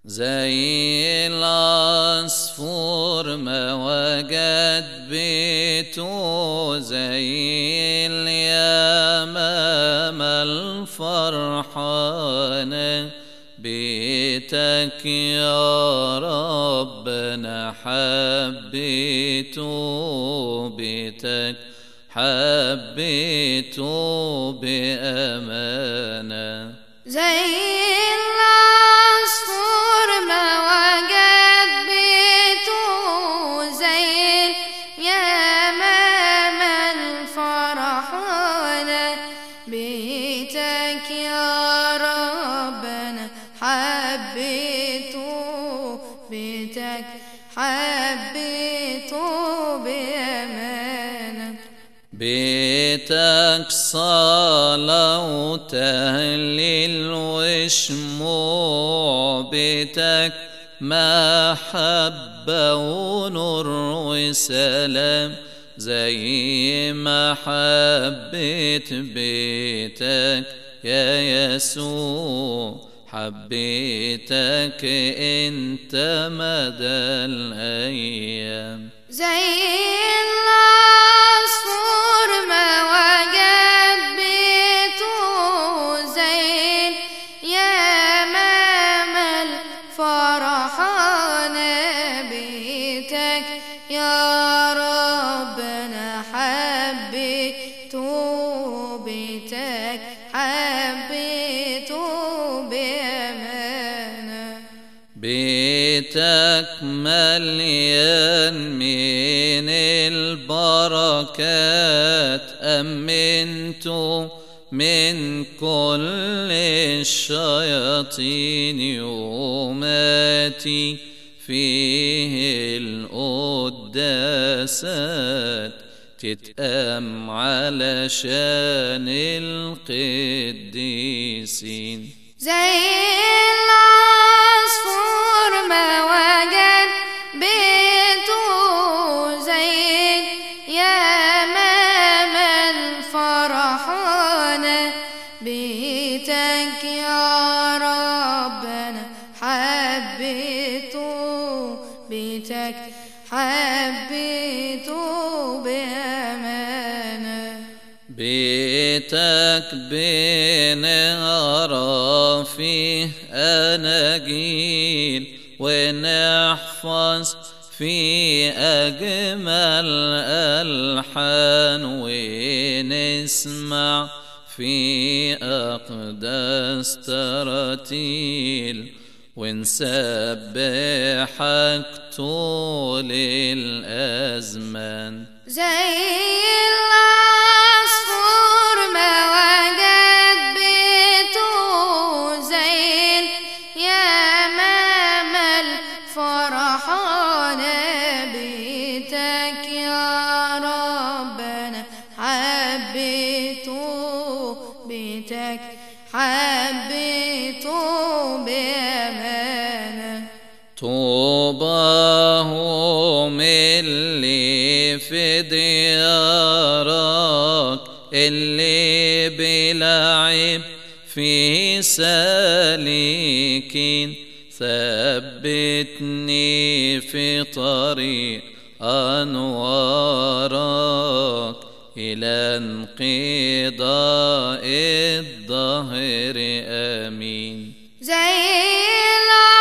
زي العصفور ما وجد بيته زي اليمام الفرحانة بيتك يا ربنا حبيته بيتك حبيته بأمانة زي العصفور ما وجد بيته زي اليمام الفرحانة بيتك يا ربنا حبيته بيتك حبيته بأمانة بيتك صلاة وتهليل وشموع بيتك محبة ونور وسلام زي ما حبيت بيتك يا يسوع حبيتك انت مدى الايام زي العصفور ما وجد بيته زي اليمام الفرحانة بيتك يا ربنا حبيته بيتك حبيته بأمانة بيتك مليان من البركات أمنته من كل الشياطين يوماتي فيه القداسات تتأم علشان القديسين زي العصفور ما وجد بيته زي اليمام الفرحانة بيتك يا ربنا حبيته بيتك حبيته بأمانة بيتك بنقرا فيه أناجيل ونحفظ في أجمل ألحان ونسمع في أقدس تراتيل ونسبحك طول الأزمان زي العصفور ما وجد بيته زي اليمام الفرحانة بيتك يا ربنا حبيته بيتك حبيته بأمانة طوباهم اللي في ديارك اللي بلعب في سالكين ثبتني في طريق أنوارك إلى انقضاء الظهر آمين زي العصفور